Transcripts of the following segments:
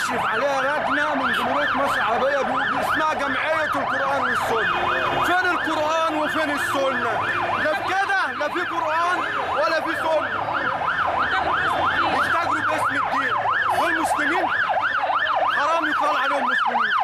بيشرف عليها لجنه من جمهوريه مصر العربيه بي- اسمها جمعيه القران والسنه فين القران وفين السنه لا في كده لا في قران ولا في سنه بيتاجروا باسم الدين دول مسلمين حرام يقال عليهم مسلمين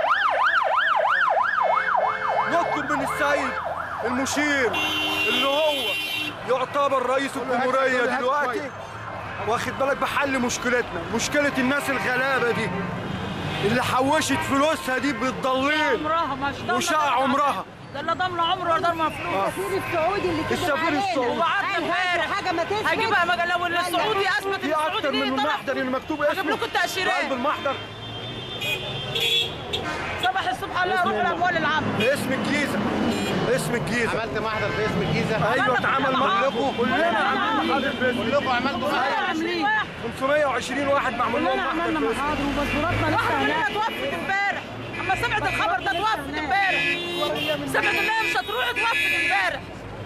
نطلب من السيد المشير اللي هو يعتبر رئيس الجمهوريه دلوقتي واخد بالك بحل مشكلتنا مشكله الناس الغلابه دي اللي حوشت فلوسها دي بالضليل عمرها مش ضامنه وشقى عمرها ده لا ضامنه عمره ولا ضامنه فلوس السفير السعودي اللي كده السفير علينا. السعودي. وبعتنا أي امبارح حاجه ما تثبت هجيبها مجال لو السعودي اثبت في اكتر السعودي من دي طبعا المحضر اللي مكتوب هجيب اسمه لكم التأشيرات. في قلب المحضر صباح الصبح على روح الاموال العامه اسم الجيزه اسم الجيزه عملت محضر في اسم الجيزه ايوه اتعمل معاكم كلنا عملنا محاضر باسم كلكم عملتوا محضر عاملين 520 واحد معمول لهم كلنا عملنا محضر باسم محاضر وباسبوراتنا لسه واحده هناك مننا توفت امبارح اما سمعت الخبر ده توفت امبارح سمعت انها مش هتروح توفت امبارح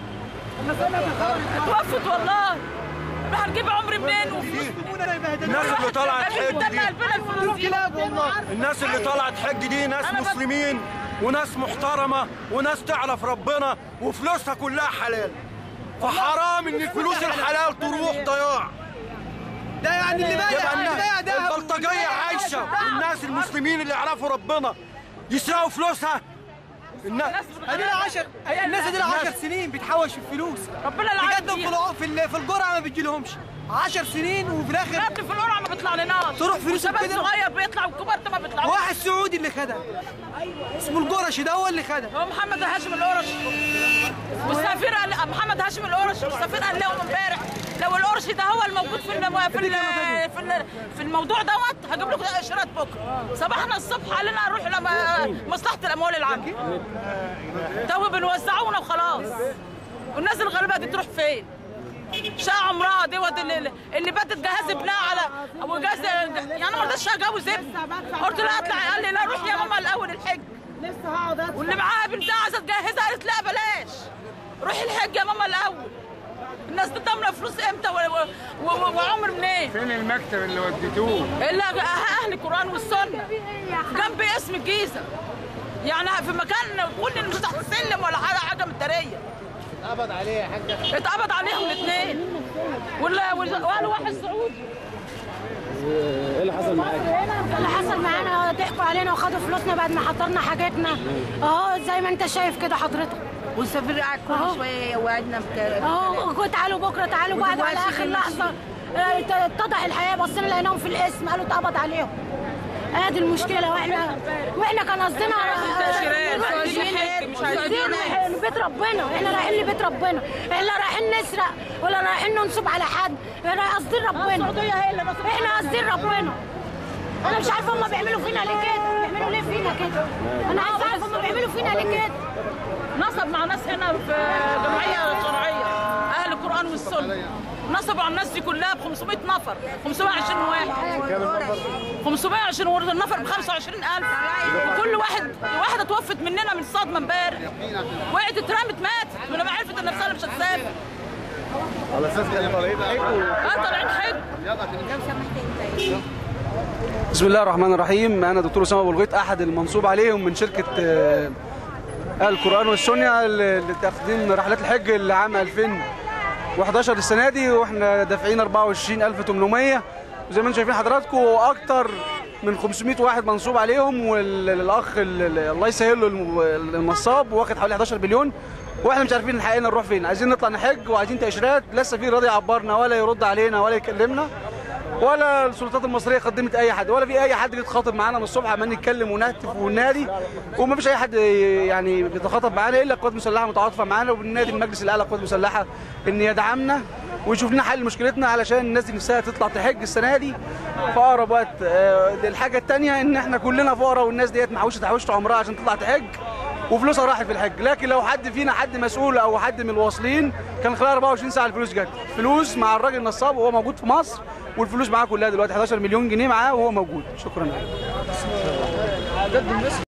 توفت والله احنا هنجيب عمري منين وفلوس الناس اللي طلعت هجيب حج دم دي قلبنا الفلوس دي الناس اللي طلعت حج دي ناس أنا بس- مسلمين وناس محترمه وناس تعرف ربنا وفلوسها كلها حلال فحرام ان الفلوس الحلال تروح ضياع ده يعني اللي يبقى بايع اللي بايع الناس ده البلطجيه عايشه الناس المسلمين اللي يعرفوا ربنا يسرقوا فلوسها الناس ادينا 10 الناس ادينا 10 سنين بتحوش في الفلوس ربنا اللي تقدم في الع- في ال- في الجرعه ما بتجيلهمش 10 سنين وفي الاخر قبل في القرعه ما بيطلع لناش تروح فلوس الشباب كده. الصغير بيطلع والكبار ده ما بيطلعوش واحد سعودي اللي خدها اسمه الجرشي ده هو اللي خدها هو محمد هاشم القرشي والسفير قال محمد هاشم القرشي والسفير قال لهم امبارح لو القرشي ده هو الموجود في الم... في ال... في, ال... في الموضوع دوت هجيب لكم اشارات بكره صباحنا الصبح قال لنا نروح لما مصلحه الاموال العامه تو بنوزعونا وخلاص والناس الغلابه دي تروح فين؟ شقى عمرها دي ود اللي, اللي باتت جهاز ابنها على ابو جهاز يعني انا ما رضيتش اجوز ابني قلت له اطلع قال لي لا روح يا ماما الاول الحج لسه هقعد أدفع. واللي معاها بنتها عايزه تجهزها قالت لا بلاش روحي الحج يا ماما الاول الناس دي ضامنه فلوس امتى و- و- و- وعمر منين فين المكتب اللي وديتوه؟ الا اهل القران والسنه جنب اسم الجيزه يعني في مكان كل اللي مش تحت السلم ولا حاجه حاجه مداريه قبض عليه يا حاجه اتقبض عليهم الاثنين ولا ولا واحد سعودي اللي حصل معانا ضحكوا علينا وخدوا فلوسنا بعد ما حضرنا حاجتنا اهو زي ما انت شايف كده حضرتك والسفير قاعد أهو. كل شويه يوعدنا بك- اهو تعالوا بكره تعالوا بعد على ودلوقتي اخر في لحظه اه، اتضح الحقيقه بصينا لقيناهم في الاسم قالوا اتقبض عليهم ادي المشكله واحنا واحنا كان قصدنا تأشيرات. نروح عايزين حج، مش عايزين رايحين بيت ربنا احنا رايحين لبيت ربنا احنا لا رايحين نسرق ولا رايحين ننصب على حد احنا قاصدين ربنا احنا قاصدين ربنا انا مش عارفه هم بيعملوا فينا ليه كده بيعملوا ليه فينا كده انا عايزه اعرف هم بيعملوا فينا ليه كده نصب مع ناس هنا في جمعيه شرعيه اهل القران والسنه نصبوا على الناس دي كلها ب 500 نفر 520 واحد 520 نفر ب 25000 وكل واحد واحده توفت مننا من صدمه امبارح وقعت اترمت ماتت ولما عرفت ان نفسها مش هتسافر على اساس كانوا طالعين حج اه طالعين حج بسم الله الرحمن الرحيم انا دكتور اسامه ابو الغيط احد المنصوب عليهم من شركه آه، اهل القران والسنه لتقديم رحلات الحج العام 2011 السنه دي واحنا دافعين 24800 وزي ما انتم شايفين حضراتكم اكتر من 500 واحد منصوب عليهم والاخ ال- ال- الله يسهل له الم- النصاب واخد حوالي 11 مليون واحنا مش عارفين الحقيقه نروح فين عايزين نطلع نحج وعايزين تاشيرات لسه في راضي يعبرنا ولا يرد علينا ولا يكلمنا ولا السلطات المصريه قدمت اي حد ولا في اي حد بيتخاطب معانا من الصبح عمال نتكلم ونهتف وننادي وما فيش اي حد يعني بيتخاطب معانا الا القوات المسلحه متعاطفه معانا وبننادي المجلس الاعلى للقوات المسلحه ان يدعمنا ويشوف لنا حل مشكلتنا علشان الناس دي نفسها تطلع تحج السنه دي في اقرب وقت آه، الحاجه الثانيه ان احنا كلنا فقراء والناس ديت محوشه حوشت عمرها عشان تطلع تحج وفلوسها راحت في الحج لكن لو حد فينا حد مسؤول او حد من الواصلين كان خلال 24 ساعه الفلوس جت فلوس مع الراجل النصاب وهو موجود في مصر والفلوس معاه كلها دلوقتي 11 مليون جنيه معاه وهو موجود شكرا